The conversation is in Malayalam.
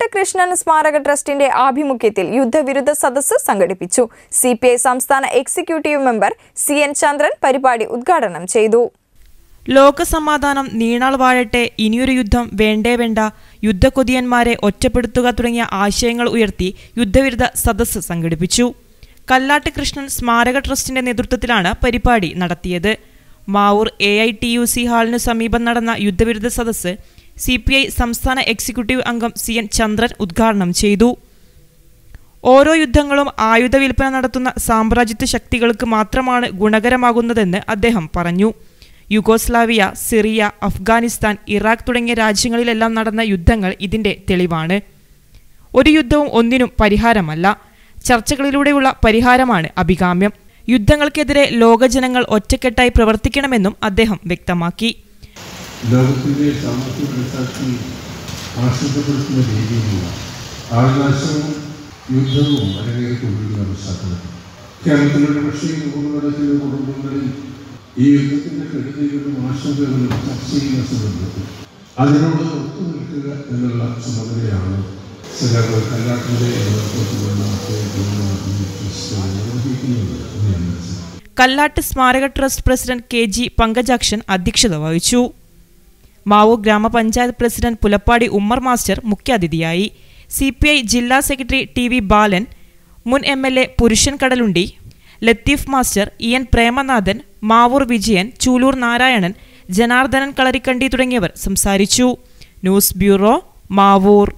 കൃഷ്ണൻ സ്മാരക ട്രസ്റ്റിന്റെ ആഭിമുഖ്യത്തിൽ യുദ്ധവിരുദ്ധ സദസ്സ് സംഘടിപ്പിച്ചു സി സംസ്ഥാന executive member C N Chandran പരിപാടി ഉദ്ഘാടനം ചെയ്തു ലോകസമാധാനം നീണാൾ വാഴട്ടെ ഇനിയൊരു യുദ്ധം വേണ്ടേ വേണ്ട യുദ്ധക്കൊതിയന്മാരെ ഒറ്റപ്പെടുത്തുക തുടങ്ങിയ ആശയങ്ങൾ ഉയർത്തി യുദ്ധവിരുദ്ധ സദസ്സ് സംഘടിപ്പിച്ചു കല്ലാട്ട് കൃഷ്ണൻ സ്മാരക ട്രസ്റ്റിന്റെ നേതൃത്വത്തിലാണ് പരിപാടി നടത്തിയത് Mavoor A I T U C ഹാളിനു സമീപം നടന്ന യുദ്ധവിരുദ്ധ സദസ്സ് സി പി ഐ സംസ്ഥാന എക്സിക്യൂട്ടീവ് അംഗം സി എൻ ചന്ദ്രൻ ഉദ്ഘാടനം ചെയ്തു ഓരോ യുദ്ധങ്ങളും ആയുധ വിൽപ്പന നടത്തുന്ന സാമ്രാജ്യത്വ ശക്തികൾക്ക് മാത്രമാണ് ഗുണകരമാകുന്നതെന്ന് അദ്ദേഹം പറഞ്ഞു യുഗോസ്ലാവിയ സിറിയ അഫ്ഗാനിസ്ഥാൻ ഇറാഖ് തുടങ്ങിയ രാജ്യങ്ങളിലെല്ലാം നടന്ന യുദ്ധങ്ങൾ ഇതിന്റെ തെളിവാണ് ഒരു യുദ്ധവും ഒന്നിനും പരിഹാരമല്ല ചർച്ചകളിലൂടെയുള്ള പരിഹാരമാണ് അഭികാമ്യം യുദ്ധങ്ങൾക്കെതിരെ ലോകജനങ്ങൾ ഒറ്റക്കെട്ടായി പ്രവർത്തിക്കണമെന്നും അദ്ദേഹം വ്യക്തമാക്കി ലോകത്തിൻ്റെ സാമ്പത്തിക മനസ്സാക്കി ആശ്രയപ്പെടുത്തുന്ന രീതിയിലുള്ള ആൾനാശവും യുദ്ധവും അരങ്ങേറിക്കൊണ്ടിരിക്കുന്ന പശ്ചാത്തലത്തിൽ കേരളത്തിലുള്ള പക്ഷേ നൂറ് കണക്കിന് കുടുംബങ്ങളിൽ ഈ യുദ്ധത്തിൻ്റെ കെടുതികളും ആശങ്കകളും ചർച്ച ചെയ്യുന്ന സന്ദർഭത്തിൽ അതിനോട് ഒത്തു നിൽക്കുക എന്നുള്ള ചുമതലയാണ് സഖാവ് കല്ലാട്ടിൻ്റെ നേതൃത്വത്തിലുള്ള നിർവഹിക്കുന്നത് എന്ന് ഞാൻ മനസ്സിലാക്കി കല്ലാട്ട് സ്മാരക trust president K G Pankajakshan അധ്യക്ഷത വഹിച്ചു മാവൂർ ഗ്രാമപഞ്ചായത്ത് പ്രസിഡന്റ് പുലപ്പാടി ഉമ്മർ മാസ്റ്റർ മുഖ്യാതിഥിയായി സി പി ഐ ജില്ലാ സെക്രട്ടറി ടി വി ബാലൻ മുൻ M L A Purushan Kadalundi Latheef master E N Premanathan Mavoor Vijayan Chooloor Narayanan Janardhanan Kalarikkandi തുടങ്ങിയവർ സംസാരിച്ചു ന്യൂസ് ബ്യൂറോ മാവൂർ